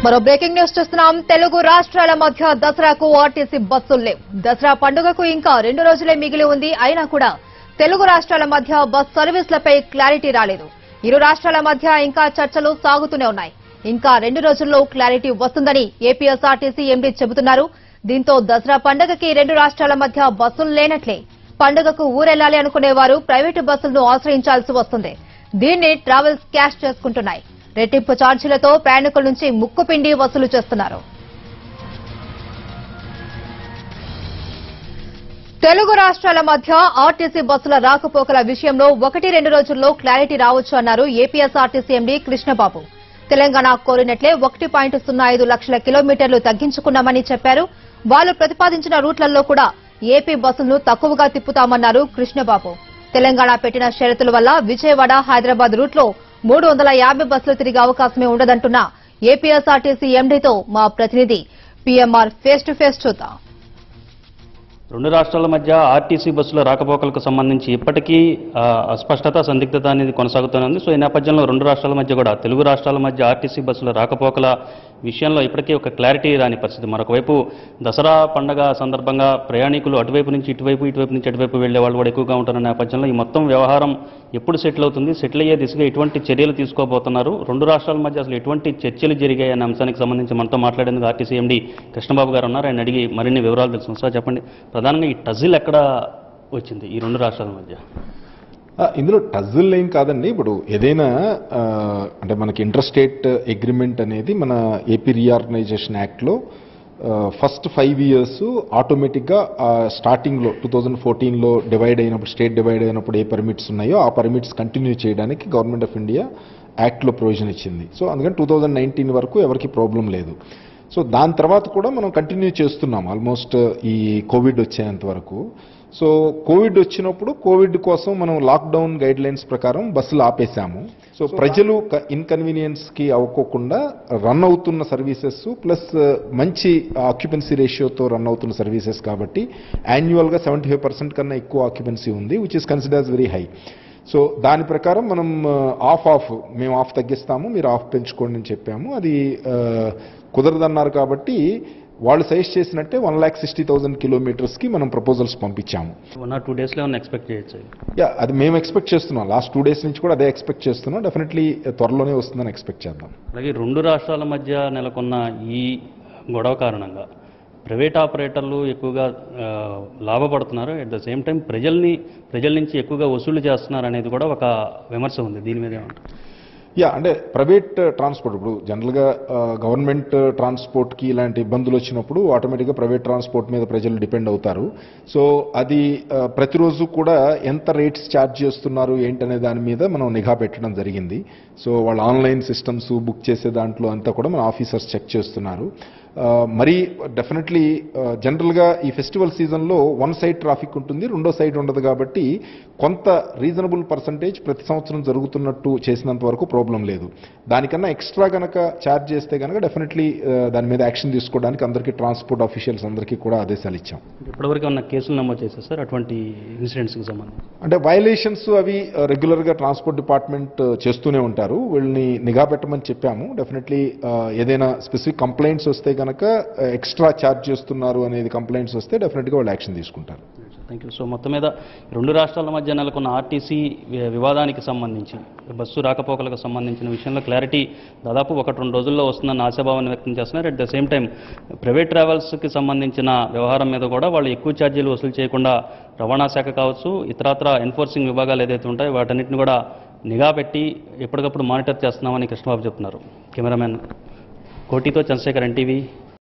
మరో breaking news చూస్తున్నాం తెలుగు రాష్ట్రాల మధ్య దసరాకు ఆర్టీసీ బస్సులు లేవు దసరా పండుగకు ఇంకా రెండు రోజులే మిగిలి ఉంది అయినా కూడా తెలుగు రాష్ట్రాల మధ్య బస్ సర్వీసులపై క్లారిటీ రాలేదు ఇరు రాష్ట్రాల మధ్య ఇంకా చర్చలు సాగుతూనే ఉన్నాయి ఇంకా రెండు రోజుల్లో క్లారిటీ వస్తుందని ఏపీఎస్ఆర్టీసీ ఎండీ చెబుతున్నారు దీంతో దసరా పండుగకి రెండు రాష్ట్రాల మధ్య బస్సులు లేనట్లే పండుగకు ఊరెళ్లాలి అనుకునేవారు ప్రైవేటు బస్సులను ఆశ్రయించాల్సి వస్తుంది దీన్ని ట్రావెల్స్ క్యాష్ చేసుకుంటున్నాయి రెట్టింపు ఛార్జీలతో ప్రయాణికుల నుంచి ముక్కుపిండి వసూలు చేస్తున్నారు తెలుగు రాష్ట్రాల మధ్య ఆర్టీసీ బస్సుల రాకపోకల విషయంలో ఒకటి రెండు రోజుల్లో క్లారిటీ రావచ్చు అన్నారు ఏపీఎస్ఆర్టీసీ ఎండీ కృష్ణబాబు తెలంగాణ కోరినట్లే ఒకటి పాయింట్ సున్నా ఐదు లక్షల కిలోమీటర్లు తగ్గించుకున్నామని చెప్పారు వాళ్లు ప్రతిపాదించిన రూట్లలో కూడా ఏపీ బస్సులను తక్కువగా తిప్పుతామన్నారు కృష్ణబాబు తెలంగాణ పెట్టిన షరతుల వల్ల విజయవాడ హైదరాబాద్ రూట్లో మూడు వందల యాభై బస్సులు తిరిగే అవకాశమే ఉండదంటున్న ఏపీఎస్ఆర్టీసీ ఎండీతో మా ప్రతినిధి పీఎంఆర్ ఫేస్ టు ఫేస్ చూద్దాం రెండు రాష్ట్రాల మధ్య ఆర్టీసీ బస్సుల రాకపోకలకు సంబంధించి ఇప్పటికీ ఆ, అస్పష్టత సందిగ్ధత అనేది కొనసాగుతూనే ఉంది సో ఈ నేపథ్యంలో రెండు రాష్ట్రాల మధ్య కూడా తెలుగు రాష్ట్రాల మధ్య ఆర్టీసీ బస్సుల రాకపోకల విషయంలో ఇప్పటికీ ఒక క్లారిటీ రాని పరిస్థితి మరొకవైపు దసరా పండగ సందర్భంగా ప్రయాణికులు అటువైపు నుంచి ఇటువైపు ఇటువైపు నుంచి అటువైపు వెళ్లే వాళ్ళు కూడా ఎక్కువగా ఉంటున్న నేపథ్యంలో ఈ మొత్తం వ్యవహారం ఎప్పుడు సెటిల్ అవుతుంది సెటిల్ అయ్యే దిశగా ఎటువంటి చర్యలు తీసుకోబోతున్నారు రెండు రాష్ట్రాల మధ్య అసలు ఎటువంటి చర్చలు జరిగాయి అనే అంశానికి సంబంధించి మనతో మాట్లాడేందుకు ఆర్టీసీ ఎండీ కృష్ణబాబు గారు ఉన్నారు ఆయన అడిగి మరిన్ని వివరాలు తెలుసు సార్ చెప్పండి ప్రధానంగా ఈ టజిల్ ఎక్కడ వచ్చింది ఈ రెండు రాష్ట్రాల మధ్య ఆ, ఇందులో టజిల్ ఏం కాదండి ఇప్పుడు ఏదైనా ఆ, అంటే మనకి ఇంటర్ స్టేట్ అగ్రిమెంట్ అనేది మన ఏపీ రీఆర్గనైజేషన్ యాక్ట్లో ఫస్ట్ ఫైవ్ ఇయర్స్ ఆటోమేటిక్గా స్టార్టింగ్లో టూ థౌజండ్ ఫోర్టీన్లో డివైడ్ అయినప్పుడు స్టేట్ డివైడ్ అయినప్పుడు ఏ పర్మిట్స్ ఉన్నాయో ఆ పర్మిట్స్ కంటిన్యూ చేయడానికి గవర్నమెంట్ ఆఫ్ ఇండియా యాక్ట్లో ప్రొవిజన్ ఇచ్చింది సో అందుకని టూ థౌజండ్ నైన్టీన్ వరకు ఎవరికి ప్రాబ్లం లేదు సో దాని తర్వాత కూడా మనం కంటిన్యూ చేస్తున్నాం ఆల్మోస్ట్ ఈ కోవిడ్ వచ్చేంత వరకు సో కోవిడ్ వచ్చినప్పుడు కోవిడ్ కోసం మనం లాక్డౌన్ గైడ్ లైన్స్ ప్రకారం బస్సులు ఆపేశాము సో ప్రజలు ఇన్కన్వీనియన్స్ కి అవ్వకోకుండా రన్ అవుతున్న సర్వీసెస్ ప్లస్ మంచి ఆక్యుపెన్సీ రేషియోతో రన్ అవుతున్న సర్వీసెస్ కాబట్టి యాన్యువల్ గా సెవెంటీ ఫైవ్ పర్సెంట్ కన్నా ఎక్కువ ఆక్యుపెన్సీ ఉంది which is considers very high so దాని ప్రకారం మనం ఆఫ్ ఆఫ్ మేము ఆఫ్ తగ్గిస్తాము మీరు ఆఫ్ పెంచుకోండి అని చెప్పాము అది ఆ, కుదరదన్నారు కాబట్టి వాళ్ళు సజెస్ట్ చేసినట్టే వన్ ల్యాక్ సిక్స్టీ థౌసండ్ కిలోమీటర్స్కి మనం ప్రపోజల్స్ పంపించాము వన్ ఆర్ టూ డేస్లో ఏమైనా ఎక్స్పెక్ట్ చేయొచ్చు యా అది మేము ఎక్స్పెక్ట్ చేస్తున్నాం లాస్ట్ టూ డేస్ నుంచి కూడా అదే ఎక్స్పెక్ట్ చేస్తున్నాం డెఫినెట్లీ త్వరలోనే వస్తుందని ఎక్స్పెక్ట్ చేద్దాం అలాగే రెండు రాష్ట్రాల మధ్య నెలకొన్న ఈ గొడవ కారణంగా ప్రైవేట్ ఆపరేటర్లు ఎక్కువగా ఆ, లాభపడుతున్నారు అట్ ద సేమ్ టైం ప్రజల్ని ప్రజల నుంచి ఎక్కువగా వసూలు చేస్తున్నారు అనేది కూడా ఒక విమర్శ ఉంది దీని మీద ఏమంటారు యా అంటే ప్రైవేట్ ట్రాన్స్పోర్ట్ ఇప్పుడు జనరల్గా గవర్నమెంట్ ట్రాన్స్పోర్ట్కి ఇలాంటి ఇబ్బందులు వచ్చినప్పుడు ఆటోమేటిక్గా ప్రైవేట్ ట్రాన్స్పోర్ట్ మీద ప్రజలు డిపెండ్ అవుతారు సో అది ఆ, ప్రతిరోజు కూడా ఎంత రేట్స్ ఛార్జ్ చేస్తున్నారు ఏంటనే దాని మీద మనం నిఘా పెట్టడం జరిగింది సో వాళ్ళ ఆన్లైన్ సిస్టమ్స్ బుక్ చేసే దాంట్లో అంతా కూడా మన ఆఫీసర్స్ చెక్ చేస్తున్నారు ఆ, మరి డెఫినెట్లీ జనరల్గా ఈ ఫెస్టివల్ సీజన్లో వన్ సైడ్ ట్రాఫిక్ ఉంటుంది రెండో సైడ్ ఉండదు కాబట్టి కొంత రీజనబుల్ పర్సంటేజ్ ప్రతి సంవత్సరం జరుగుతున్నట్టు చేసినంత వరకు ప్రాబ్లం లేదు దానికన్నా ఎక్స్ట్రా కనుక ఛార్జ్ చేస్తే కనుక డెఫినెట్లీ దాని మీద యాక్షన్ తీసుకోవడానికి అందరికీ ట్రాన్స్పోర్ట్ ఆఫీషియల్స్ అందరికీ కూడా ఆదేశాలు ఇచ్చాం ఇప్పటివరకు ఉన్న కేసులు నమోదు చేశారు సార్ అటువంటి ఇన్సిడెంట్స్కి సంబంధించి అంటే వైలేషన్స్ అవి రెగ్యులర్గా ట్రాన్స్పోర్ట్ డిపార్ట్మెంట్ చేస్తూనే ఉంటారు వీళ్ళని నిఘా పెట్టమని చెప్పాము డెఫినెట్లీ ఏదైనా స్పెసిఫిక్ కంప్లైంట్స్ వస్తే కనుక ఎక్స్ట్రా ఛార్జ్ చేస్తున్నారు అనేది కంప్లైంట్స్ వస్తే డెఫినెట్గా వాళ్ళు యాక్షన్ తీసుకుంటారు థ్యాంక్ యూ సో మొత్తం మీద రెండు రాష్ట్రాల మధ్య నెలకొన్న ఆర్టీసీ వి- వివాదానికి సంబంధించి బస్సు రాకపోకలకు సంబంధించిన విషయంలో క్లారిటీ దాదాపు ఒకటి రెండు రోజుల్లో వస్తుందన్న ఆశాభావాన్ని వ్యక్తం చేస్తున్నారు at the same time private ట్రావెల్స్కి సంబంధించిన వ్యవహారం మీద కూడా వాళ్ళు ఎక్కువ ఛార్జీలు వసూలు చేయకుండా రవాణా శాఖ కావచ్చు ఇతరత్ర ఎన్ఫోర్సింగ్ విభాగాలు ఏదైతే ఉంటాయో వాటన్నిటిని కూడా నిఘా పెట్టి ఎప్పటికప్పుడు మానిటర్ చేస్తున్నామని కృష్ణబాబు చెప్తున్నారు కెమెరామెన్ కోటితో చంద్రశేఖర్ ఎన్టీవీ